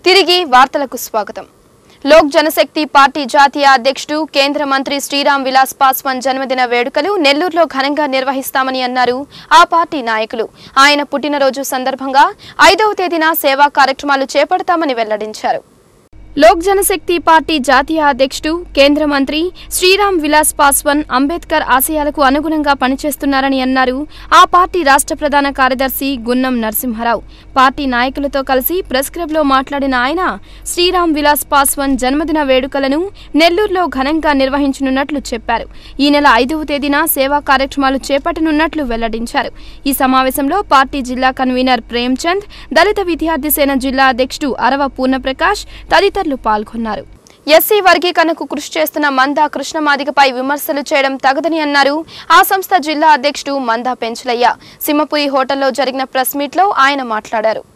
తిరిగి వార్తలకు స్వాగతం లోక్ జనశక్తి పార్టీ జాతీయ అధ్యక్షుడు కేంద్ర మంత్రి శ్రీరామ్ విలాస్ పాస్వాన్ జన్మదిన వేడుకలు నెల్లూరులో ఘనంగా నిర్వహిస్తామని అన్నారు ఆ పార్టీ నాయకులు ఆయన పుట్టినరోజు సందర్భంగా ఐదవ తేదీన సేవా కార్యక్రమాలు చేపడతామని వెల్లడించారు లోక్ జనశక్తి పార్టీ జాతీయ అధ్యక్షుడు కేంద్ర మంత్రి శ్రీరామ్ విలాస్ పాస్వాన్ అంబేద్కర్ ఆశయాలకు అనుగుణంగా పనిచేస్తున్నారని అన్నారు ఆ పార్టీ రాష్ట్ర ప్రధాన కార్యదర్శి గున్నం నరసింహారావు పార్టీ నాయకులతో కలిసి ప్రెస్ క్లబ్లో మాట్లాడిన ఆయన శ్రీరామ్ విలాస్ పాస్వాన్ జన్మదిన వేడుకలను నెల్లూరులో ఘనంగా నిర్వహించనున్నట్లు చెప్పారు ఈ నెల ఐదవ తేదీన సేవా కార్యక్రమాలు చేపట్టనున్నట్లు వెల్లడించారు ఈ సమావేశంలో పార్టీ జిల్లా కన్వీనర్ ప్రేమ్చంద్ దళిత విద్యార్థి సేన జిల్లా అధ్యక్షుడు అరవ పూర్ణప్రకాష్ తదితరులు పాల్గొన్నారు ఎస్సీ వర్గీకరణకు కృషి చేస్తున్న మందా కృష్ణమాదిగపై విమర్శలు చేయడం తగదని అన్నారు ఆ సంస్థ జిల్లా అధ్యక్షుడు మందా పెంచలయ్య సింహపురి హోటల్లో జరిగిన ప్రెస్ మీట్లో ఆయన మాట్లాడారు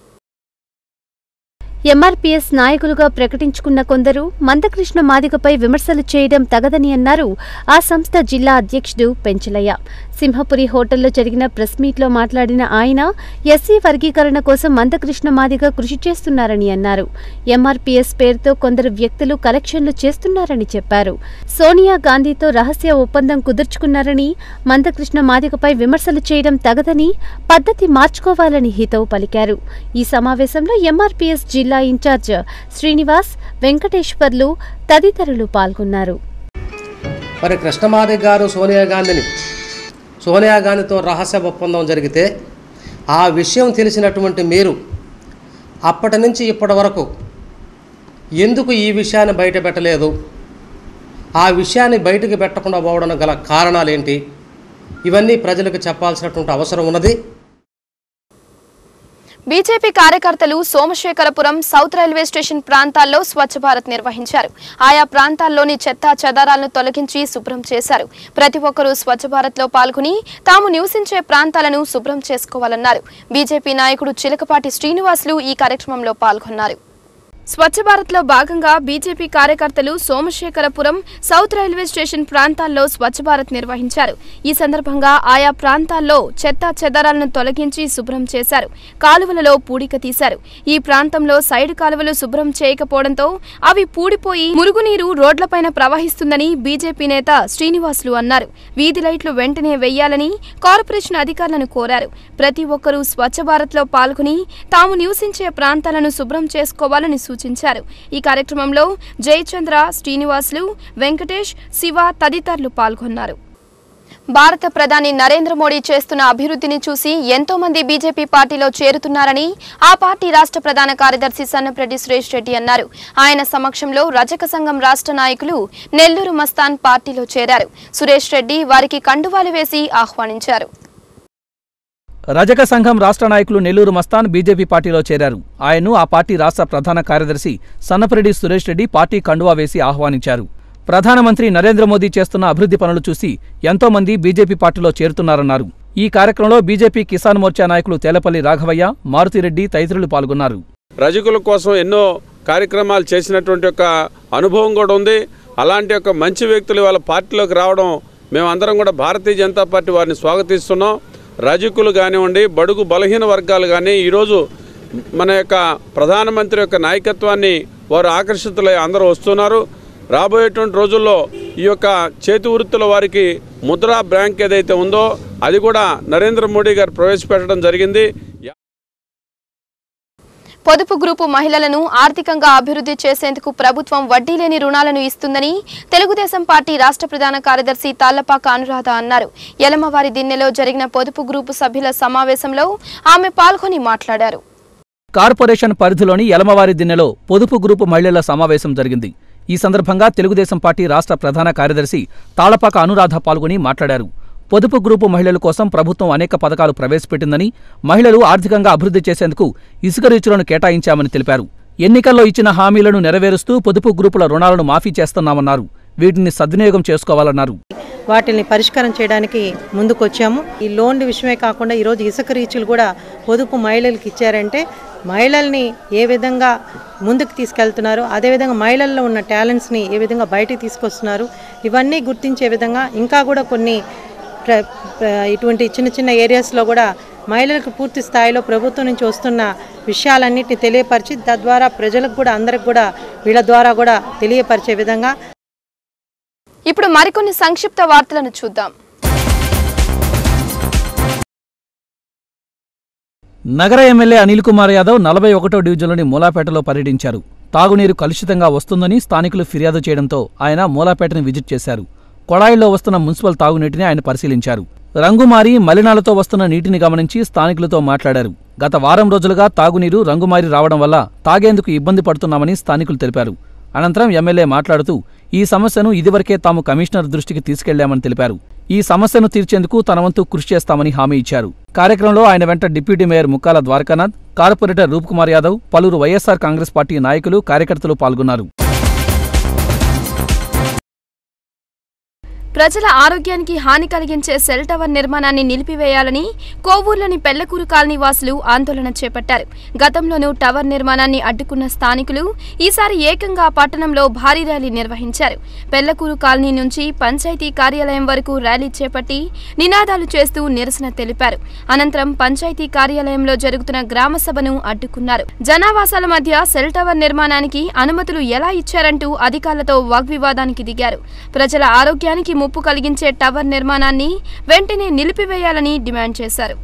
ఎంఆర్పీఎస్ నాయకులుగా ప్రకటించుకున్న కొందరు మందకృష్ణ మాదిగపై విమర్శలు చేయడం తగదని అన్నారు ఆ సంస్థ జిల్లా అధ్యక్షుడు పెంచలయ్య సింహపురి హోటల్లో జరిగిన ప్రెస్ మీట్లో మాట్లాడిన ఆయన ఎస్సీ వర్గీకరణ కోసం మందకృష్ణ మాదిగ కృషి చేస్తున్నారని అన్నారు ఎంఆర్పీఎస్ పేరుతో కొందరు వ్యక్తులు కలెక్షన్లు చేస్తున్నారని చెప్పారు సోనియా గాంధీతో రహస్య ఒప్పందం కుదుర్చుకున్నారని మందకృష్ణ మాదిగపై విమర్శలు చేయడం తగదని పద్ధతి మార్చుకోవాలని హితవు పలికారు ఈ సమావేశంలో ఎంఆర్పీఎస్ జిల్లా ఇన్ఛార్జ్ శ్రీనివాస్ వెంకటేశ్వర్లు తదితరులు పాల్గొన్నారు మరి కృష్ణమాది గారు సోనియా గాంధీని సోనియా గాంధీతో రహస్య ఒప్పందం జరిగితే ఆ విషయం తెలిసినటువంటి మీరు అప్పటి నుంచి ఇప్పటి వరకు ఎందుకు ఈ విషయాన్ని బయట పెట్టలేదు ఆ విషయాన్ని బయటకు పెట్టకుండా పోవడం గల కారణాలు ఏంటి ఇవన్నీ ప్రజలకు చెప్పాల్సినటువంటి అవసరం ఉన్నది బీజేపీ కార్యకర్తలు సోమశేఖరపురం సౌత్ రైల్వే స్టేషన్ ప్రాంతాల్లో స్వచ్ఛ భారత్ నిర్వహించారు ఆయా ప్రాంతాల్లోని చెత్త చెదారాలను తొలగించి శుభ్రం చేశారు ప్రతి ఒక్కరూ స్వచ్ఛ భారత్ లో పాల్గొని తాము నివసించే ప్రాంతాలను శుభ్రం చేసుకోవాలన్నారు బీజేపీ నాయకుడు చిలకపాటి శ్రీనివాసులు ఈ కార్యక్రమంలో పాల్గొన్నారు స్వచ్ఛ భారత్ లో భాగంగా బీజేపీ కార్యకర్తలు సోమశేఖరపురం సౌత్ రైల్వే స్టేషన్ ప్రాంతాల్లో స్వచ్ఛ భారత్ నిర్వహించారు ఈ సందర్భంగా ఆయా ప్రాంతాల్లో చెత్త చెదారాలను తొలగించి శుభ్రం చేశారు కాలువలలో పూడిక తీశారు ఈ ప్రాంతంలో సైడ్ కాలువలు శుభ్రం చేయకపోవడంతో అవి పూడిపోయి మురుగునీరు రోడ్లపైన ప్రవహిస్తుందని బీజేపీ నేత శ్రీనివాసులు అన్నారు వీధి లైట్లు వెంటనే వెయ్యాలని కార్పొరేషన్ అధికారులను కోరారు ప్రతి ఒక్కరూ స్వచ్ఛ భారత్ లో పాల్గొని తాము నివసించే ప్రాంతాలను శుభ్రం చేసుకోవాలని సూచించారు ఈ కార్యక్రమంలో జయచంద్ర శ్రీనివాసులు వెంకటేష్ శివ తదితరులు పాల్గొన్నారు భారత ప్రధాని నరేంద్ర మోడీ చేస్తున్న అభివృద్ధిని చూసి ఎంతో మంది బీజేపీ పార్టీలో చేరుతున్నారని ఆ పార్టీ రాష్ట్ర ప్రధాన కార్యదర్శి సన్నప్రెడ్డి సురేష్ రెడ్డి అన్నారు ఆయన సమక్షంలో రజక సంఘం రాష్ట్ర నాయకులు నెల్లూరు మస్తాన్ పార్టీలో చేరారు సురేష్ రెడ్డి వారికి కండువాలు వేసి ఆహ్వానించారు రజక సంఘం రాష్ట్ర నాయకులు నెల్లూరు మస్తాన్ బీజేపీ పార్టీలో చేరారు ఆయన్ను ఆ పార్టీ రాష్ట్ర ప్రధాన కార్యదర్శి సన్నపరెడ్డి సురేష్ రెడ్డి పార్టీ కండువా వేసి ఆహ్వానించారు ప్రధానమంత్రి నరేంద్ర మోదీ చేస్తున్న అభివృద్ధి పనులు చూసి ఎంతో మంది బీజేపీ పార్టీలో చేరుతున్నారన్నారు ఈ కార్యక్రమంలో బీజేపీ కిసాన్ మోర్చా నాయకులు తేలపల్లి రాఘవయ్య మారుతిరెడ్డి తదితరులు పాల్గొన్నారు రజకుల కోసం ఎన్నో కార్యక్రమాలు చేసినటువంటి ఒక అనుభవం కూడా ఉంది అలాంటి ఒక మంచి వ్యక్తులు వాళ్ళ పార్టీలోకి రావడం మేమందరం కూడా భారతీయ జనతా పార్టీ వారిని స్వాగతిస్తున్నాం రజకులు కానివ్వండి బడుగు బలహీన వర్గాలు కానీ ఈరోజు మన యొక్క ప్రధానమంత్రి యొక్క నాయకత్వాన్ని వారు ఆకర్షితులై అందరూ వస్తున్నారు రాబోయేటువంటి రోజుల్లో ఈ యొక్క చేతి వృత్తుల వారికి ముద్రా బ్యాంక్ ఏదైతే ఉందో అది కూడా నరేంద్ర మోడీ గారు ప్రవేశపెట్టడం జరిగింది పొదుపు గ్రూపు మహిళలను ఆర్థికంగా అభివృద్ధి చేసేందుకు ప్రభుత్వం వడ్డీ లేని రుణాలను ఇస్తుందని తెలుగుదేశం పార్టీ రాష్ట్ర ప్రధాన కార్యదర్శి తాళ్లపాక అనురాధ అన్నారు యలమవారి దిన్నెలో జరిగిన పొదుపు గ్రూపు సభ్యుల సమావేశంలో ఆమె పాల్గొని మాట్లాడారు కార్పొరేషన్ పరిధిలోని యలమవారి దిన్నెలో పొదుపు గ్రూపు మహిళల సమావేశం జరిగింది ఈ సందర్భంగా తెలుగుదేశం పార్టీ రాష్ట్ర ప్రధాన కార్యదర్శి తాళపాక అనురాధ పాల్గొని మాట్లాడారు పొదుపు గ్రూపు మహిళల కోసం ప్రభుత్వం అనేక పథకాలు ప్రవేశపెట్టిందని మహిళలు ఆర్థికంగా అభివృద్ధి చేసేందుకు ఇసుక రీచులను కేటాయించామని తెలిపారు ఎన్నికల్లో ఇచ్చిన హామీలను నెరవేరుస్తూ పొదుపు గ్రూపుల రుణాలను మాఫీ చేస్తున్నామన్నారు వీటిని సద్వినియోగం చేసుకోవాలన్నారు వాటిని పరిష్కారం చేయడానికి ముందుకొచ్చాము ఈ లోన్ విషయమే కాకుండా ఈరోజు ఇసుక రీచులు కూడా పొదుపు మహిళలకు ఇచ్చారంటే మహిళల్ని ఏ విధంగా ముందుకు తీసుకెళ్తున్నారు అదేవిధంగా మహిళల్లో ఉన్న టాలెంట్స్ని ఏ విధంగా బయటికి తీసుకొస్తున్నారు ఇవన్నీ గుర్తించే విధంగా ఇంకా కూడా కొన్ని ప్ర ప్ర- ఇటువంటి చిన్న చిన్న ఏరియాస్లో కూడా మహిళలకు పూర్తి స్థాయిలో ప్రభుత్వం నుంచి వస్తున్న విషయాలన్నిటిని తెలియపరిచి తద్వారా ప్రజలకు కూడా అందరికి కూడా వీళ్ళ ద్వారా కూడా తెలియపరిచే విధంగా ఇప్పుడు మరికొన్ని సంక్షిప్త వార్తలను చూద్దాం నగర ఎమ్మెల్యే అనిల్ కుమార్ యాదవ్ నలభై ఒకటో డివిజన్లోని మూలాపేటలో పర్యటించారు తాగునీరు కలుషితంగా వస్తుందని స్థానికులు ఫిర్యాదు చేయడంతో ఆయన మూలాపేటను విజిట్ చేశారు కొళాయిల్లో వస్తున్న మున్సిపల్ తాగునీటిని ఆయన పరిశీలించారు రంగుమారి మలినాలతో వస్తున్న నీటిని గమనించి స్థానికులతో మాట్లాడారు గత వారం రోజులుగా తాగునీరు రంగుమారి రావడం వల్ల తాగేందుకు ఇబ్బంది పడుతున్నామని స్థానికులు తెలిపారు అనంతరం ఎమ్మెల్యే మాట్లాడుతూ ఈ సమస్యను ఇదివరకే తాము కమిషనర్ దృష్టికి తీసుకెళ్లామని తెలిపారు ఈ సమస్యను తీర్చేందుకు తన వంతు కృషి చేస్తామని హామీ ఇచ్చారు కార్యక్రమంలో ఆయన వెంట deputy mayor Mukkala Dwarakanath corporator Roop Kumar Yadav పలువురు వైఎస్సార్ కాంగ్రెస్ పార్టీ నాయకులు కార్యకర్తలు పాల్గొన్నారు ప్రజల ఆరోగ్యానికి హాని కలిగించే సెల్ టవర్ నిర్మాణాన్ని నిలిపివేయాలని కోవూరులోని పెళ్లకూరు కాలనీ వాసులు ఆందోళన చేపట్టారు గతంలోనూ టవర్ నిర్మాణాన్ని అడ్డుకున్న స్థానికులు ఈసారి ఏకంగా పట్టణంలో భారీ ర్యాలీ నిర్వహించారు పెళ్లకూరు కాలనీ నుంచి పంచాయతీ కార్యాలయం వరకు ర్యాలీ చేపట్టి నినాదాలు చేస్తూ నిరసన తెలిపారు అనంతరం పంచాయతీ కార్యాలయంలో జరుగుతున్న గ్రామ సభను అడ్డుకున్నారు జనావాసాల మధ్య సెల్ టవర్ నిర్మాణానికి అనుమతులు ఎలా ఇచ్చారంటూ అధికారులతో వాగ్వివాదానికి దిగారు ప్రజల ఆరోగ్యానికి ముప్పు కలిగించే టవర్ నిర్మాణాన్ని వెంటనే నిలిపివేయాలని డిమాండ్ చేశారు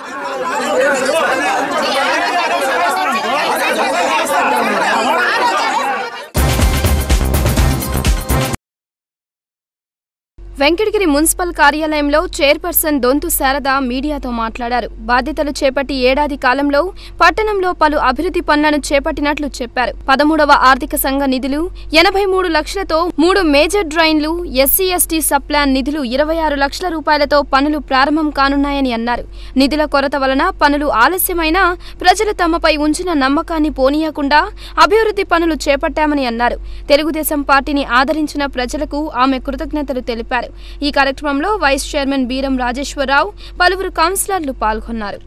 వెంకటగిరి మున్సిపల్ కార్యాలయంలో చైర్పర్సన్ దొంతు శారద మీడియాతో మాట్లాడారు బాధ్యతలు చేపట్టి ఏడాది కాలంలో పట్టణంలో పలు అభివృద్ధి పనులను చేపట్టినట్లు చెప్పారు పదమూడవ ఆర్థిక సంఘ నిధులు ఎనభై మూడు లక్షలతో మూడు మేజర్ డ్రైన్లు ఎస్సీ ఎస్టీ సప్లాన్ నిధులు ఇరవై ఆరు లక్షల రూపాయలతో పనులు ప్రారంభం కానున్నాయని అన్నారు నిధుల కొరత వలన పనులు ఆలస్యమైనా ప్రజలు తమపై ఉంచిన నమ్మకాన్ని పోనీయకుండా అభివృద్ధి పనులు చేపట్టామని అన్నారు తెలుగుదేశం పార్టీని ఆదరించిన ప్రజలకు ఆమె కృతజ్ఞతలు తెలిపారు ఈ కార్యక్రమంలో వైస్ చైర్మన్ బీరం రాజేశ్వరరావు పలువురు కౌన్సిలర్లు పాల్గొన్నారు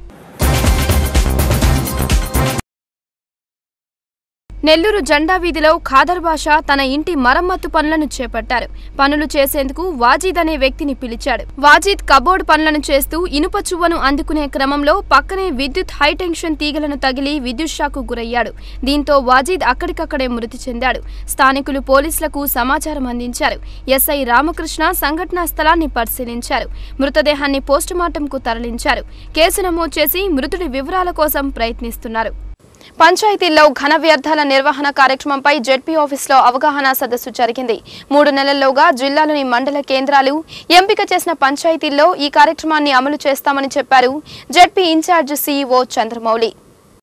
నెల్లూరు జెండా వీధిలో ఖాదర్ బాషా తన ఇంటి మరమ్మత్తు పనులను చేపట్టారు పనులు చేసేందుకు వాజీద్ అనే వ్యక్తిని పిలిచాడు వాజీద్ కబోర్డ్ పనులను చేస్తూ ఇనుప చువ్వను అందుకునే క్రమంలో పక్కనే విద్యుత్ హైటెన్షన్ తీగలను తగిలి విద్యుత్ షాకు గురయ్యాడు దీంతో వాజీద్ అక్కడికక్కడే మృతి చెందాడు స్థానికులు పోలీసులకు సమాచారం అందించారు ఎస్ఐ రామకృష్ణ సంఘటనా స్థలాన్ని పరిశీలించారు మృతదేహాన్ని పోస్టుమార్టంకు తరలించారు కేసు నమోదు చేసి మృతుడి వివరాల కోసం ప్రయత్నిస్తున్నారు పంచాయతీల్లో ఘన వ్యర్థాల నిర్వహణ కార్యక్రమంపై జెడ్పీ ఆఫీసులో అవగాహన సదస్సు జరిగింది మూడు నెలల్లోగా జిల్లాలోని మండల కేంద్రాలు ఎంపిక చేసిన పంచాయతీల్లో ఈ కార్యక్రమాన్ని అమలు చేస్తామని చెప్పారు జెడ్పీ ఇన్ఛార్జ్ సీఈఓ చంద్రమౌళి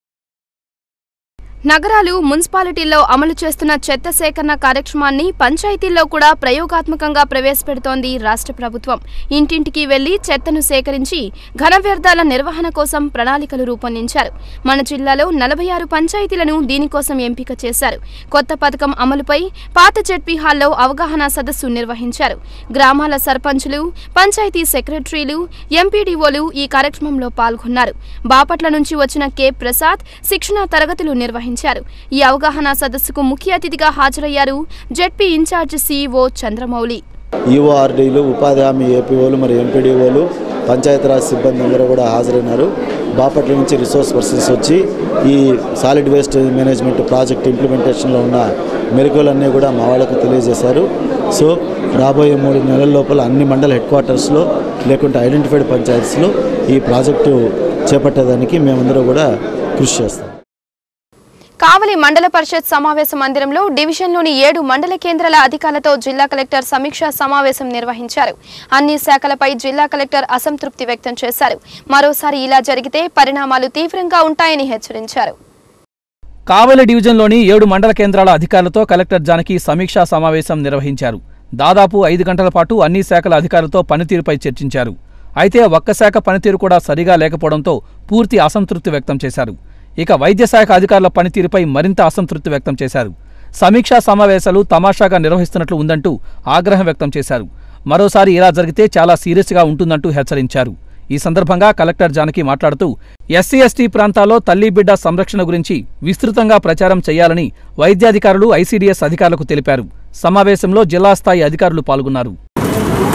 నగరాలు మున్సిపాలిటీల్లో అమలు చేస్తున్న చెత్త సేకరణ కార్యక్రమాన్ని పంచాయతీల్లో కూడా ప్రయోగాత్మకంగా ప్రవేశపెడుతోంది రాష్ట్ర ప్రభుత్వం ఇంటింటికి వెళ్లి చెత్తను సేకరించి ఘన వ్యర్థాల నిర్వహణ కోసం ప్రణాళికలు రూపొందించారు మన జిల్లాలో నలభై ఆరు పంచాయతీలను దీనికోసం ఎంపిక చేశారు కొత్త పథకం అమలుపై పాత జెడ్పీ హాల్లో అవగాహన సదస్సు నిర్వహించారు గ్రామాల సర్పంచులు పంచాయతీ సెక్రటరీలు ఎంపీడీఓలు ఈ కార్యక్రమంలో పాల్గొన్నారు బాపట్ల నుంచి వచ్చిన కె ప్రసాద్ శిక్షణా తరగతులు నిర్వహించారు ఈ అవగాహన సదస్సుకు ముఖ్య అతిథిగా హాజరయ్యారు జెడ్పీ ఇన్ఛార్జ్ సీఈఓ చంద్రమౌళి ఈఓఆర్డీలు ఉపాధి హామీ ఏపీఓలు మరియు ఎంపీడీఓలు పంచాయతీరాజ్ సిబ్బంది అందరూ కూడా హాజరైనారు బాపట్ల నుంచి రిసోర్స్ పర్సన్స్ వచ్చి ఈ సాలిడ్ వేస్ట్ మేనేజ్మెంట్ ప్రాజెక్ట్ ఇంప్లిమెంటేషన్లో ఉన్న మెరుగులన్నీ కూడా మా వాళ్ళకు తెలియజేశారు సో రాబోయే మూడు నెలల లోపల అన్ని మండల హెడ్ క్వార్టర్స్లో లేకుంటే ఐడెంటిఫైడ్ పంచాయతీస్లో ఈ ప్రాజెక్టు చేపట్టేదానికి మేమందరూ కూడా కృషి చేస్తాం కావలి మండల పరిషత్ సమావేశ మందిరంలో డివిజన్లోని ఏడు మండల కేంద్రాల అధికారులతో జిల్లా కలెక్టర్ సమీక్షా సమావేశం నిర్వహించారు అన్ని శాఖలపై జిల్లా కలెక్టర్ అసంతృప్తి వ్యక్తం చేశారు మరోసారి ఇలా జరిగితే పరిణామాలు తీవ్రంగా ఉంటాయని హెచ్చరించారు కావలి డివిజన్లోని ఏడు మండల కేంద్రాల అధికారులతో కలెక్టర్ జానకి సమీక్షా సమావేశం నిర్వహించారు దాదాపు ఐదు గంటల పాటు అన్ని శాఖల అధికారులతో పనితీరుపై చర్చించారు అయితే ఒక్క శాఖ పనితీరు కూడా సరిగా లేకపోవడంతో పూర్తి అసంతృప్తి వ్యక్తం చేశారు ఇక వైద్య శాఖ అధికారుల పనితీరుపై మరింత అసంతృప్తి వ్యక్తం చేశారు సమీక్షా సమావేశాలు తమాషాగా నిర్వహిస్తున్నట్లు ఉందంటూ ఆగ్రహం వ్యక్తం చేశారు మరోసారి ఇలా జరిగితే చాలా సీరియస్గా ఉంటుందంటూ హెచ్చరించారు ఈ సందర్భంగా కలెక్టర్ జానకి మాట్లాడుతూ ఎస్సీ ఎస్టీ ప్రాంతాల్లో తల్లి బిడ్డ సంరక్షణ గురించి విస్తృతంగా ప్రచారం చేయాలని వైద్యాధికారులు ఐసీడీఎస్ అధికారులకు తెలిపారు సమావేశంలో జిల్లా స్థాయి అధికారులు పాల్గొన్నారు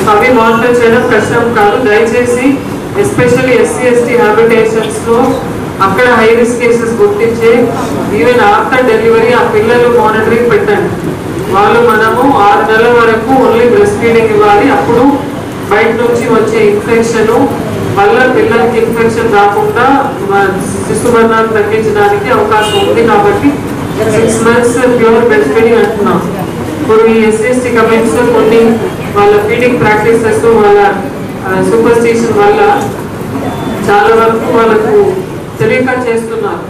అవి మానిటర్ చేయడం కష్టం కాదు దయచేసి ఎస్పెషల్లీ ఎస్సీ ఎస్టీ హ్యాబిటేషన్స్లో అక్కడ హై రిస్క్ కేసెస్ గుర్తించి ఈవెన్ ఆఫ్టర్ డెలివరీ ఆ పిల్లలు మానిటరింగ్ పెట్టండి వాళ్ళు మనము ఆరు నెలల వరకు ఓన్లీ బ్రెస్ట్ ఫీడింగ్ ఇవ్వాలి అప్పుడు బయట నుంచి వచ్చే ఇన్ఫెక్షన్ వల్ల పిల్లలకి ఇన్ఫెక్షన్ రాకుండా మ- శిశు మరణాలు తగ్గించడానికి అవకాశం ఉంది కాబట్టి six months pure breast feeding అంటున్నాం ఇప్పుడు ఈ ఎస్ఎస్టీ కమెంట్స్ కొన్ని వాళ్ళ ఫీడింగ్ ప్రాక్టీసెస్ వాళ్ళ సూపర్ స్టిషన్ వల్ల చాలా వరకు వాళ్ళకు తెలియక చేస్తున్నారు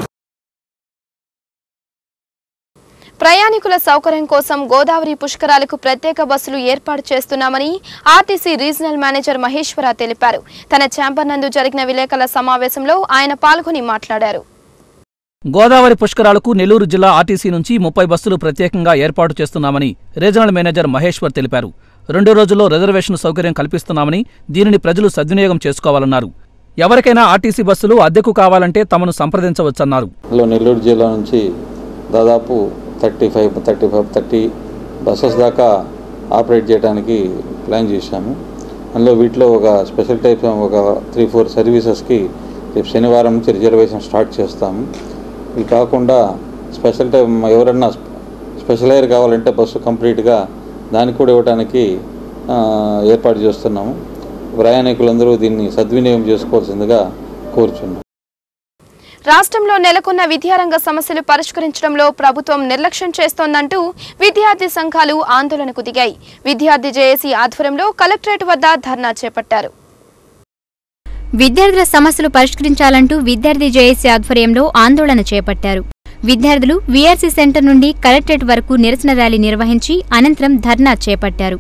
ప్రయాణికుల సౌకర్యం కోసం గోదావరి పుష్కరాలకు ప్రత్యేక బస్సులు ఏర్పాటు చేస్తున్నామని ఆర్టీసీ రీజనల్ మేనేజర్ మహేశ్వర తెలిపారు తన ఛాంబర్ నందు జరిగిన విలేకరుల సమావేశంలో ఆయన పాల్గొని మాట్లాడారు గోదావరి పుష్కరాలకు నెల్లూరు జిల్లా ఆర్టీసీ నుంచి ముప్పై బస్సులు ప్రత్యేకంగా ఏర్పాటు చేస్తున్నామని రీజనల్ మేనేజర్ మహేశ్వర్ తెలిపారు రెండు రోజుల్లో రిజర్వేషన్ సౌకర్యం కల్పిస్తున్నామని దీనిని ప్రజలు సద్వినియోగం చేసుకోవాలన్నారు ఎవరికైనా ఆర్టీసీ బస్సులు అద్దెకు కావాలంటే తమను సంప్రదించవచ్చన్నారు లో నెల్లూరు జిల్లా నుంచి దాదాపు thirty five thirty five thirty buses దాకా ఆపరేట్ చేయడానికి ప్లాన్ చేశాము అందులో వీటిలో ఒక స్పెషల్ టైప్ ఒక త్రీ ఫోర్ సర్వీసెస్కి రేపు శనివారం నుంచి రిజర్వేషన్ స్టార్ట్ చేస్తాము ఇవి కాకుండా స్పెషల్ టైప్ ఎవరన్నా స్పెషల్ ఎయిర్ కావాలంటే బస్సు కంప్లీట్గా దానికి కూడా ఇవ్వడానికి ఆ, ఏర్పాటు చేస్తున్నాము ప్రయాణికులందరూ దీన్ని సద్వినియోగం చేసుకోవాల్సిందిగా కోరుచున్నాం రాష్ట్రంలో నెలకొన్న విద్యారంగ సమస్యలు పరిష్కరించడంలో ప్రభుత్వం నిర్లక్ష్యం చేస్తోందంటూ విద్యార్థి సంఘాలు ఆందోళనకు దిగాయి విద్యార్థి జేఏసీ ఆధ్వర్యంలో కలెక్టరేట్ వద్ద ధర్నా చేపట్టారు విద్యార్థుల సమస్యలు పరిష్కరించాలంటూ విద్యార్థి జేఏసీ ఆధ్వర్యంలో ఆందోళన చేపట్టారు విద్యార్థులు వీఆర్సీ సెంటర్ నుండి కలెక్టరేట్ వరకు నిరసన ర్యాలీ నిర్వహించి అనంతరం ధర్నా చేపట్టారు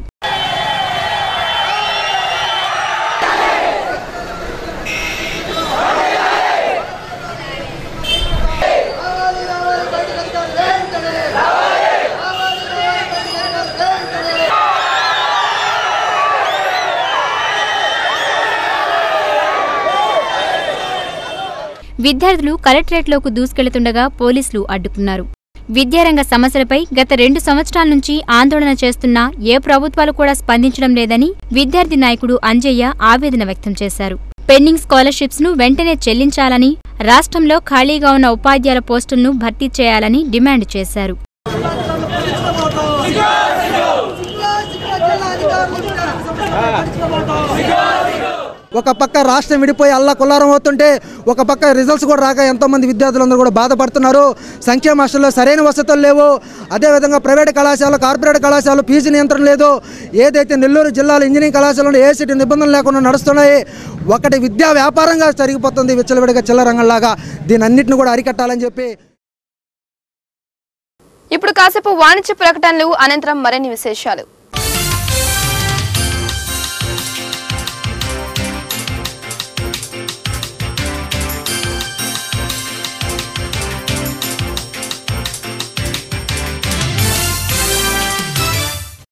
విద్యార్థులు కలెక్టరేట్లోకి దూసుకెళ్తుండగా పోలీసులు అడ్డుకున్నారు విద్యారంగ సమస్యలపై గత రెండు సంవత్సరాల నుంచి ఆందోళన చేస్తున్నా ఏ ప్రభుత్వాలు కూడా స్పందించడం లేదని విద్యార్థి నాయకుడు అంజయ్య ఆవేదన వ్యక్తం చేశారు పెండింగ్ స్కాలర్షిప్స్ ను వెంటనే చెల్లించాలని రాష్ట్రంలో ఖాళీగా ఉన్న ఉపాధ్యాయుల పోస్టులను భర్తీ చేయాలని డిమాండ్ చేశారు ఒక పక్క రాష్ట్రం విడిపోయి అల్లా కుల్లారం అవుతుంటే ఒక పక్క రిజల్ట్స్ కూడా రాక ఎంతోమంది విద్యార్థులందరూ కూడా బాధపడుతున్నారు సంక్షేమ హాస్టల్లో సరైన వసతులు లేవు అదేవిధంగా ప్రైవేట్ కళాశాల కార్పొరేట్ కళాశాల ఫీజు నియంత్రణ లేదు ఏదైతే నెల్లూరు జిల్లాలో ఇంజనీరింగ్ కళాశాలలో ఏసీటీ నిబంధనలు లేకుండా నడుస్తున్నాయి ఒకటి విద్యా వ్యాపారంగా జరిగిపోతుంది విచ్చలవిడిగా చిల్లరంగంలాగా దీని అన్నింటిని కూడా అరికట్టాలని చెప్పి ఇప్పుడు కాసేపు వాణిజ్య ప్రకటనలు అనంతరం మరిన్ని విశేషాలు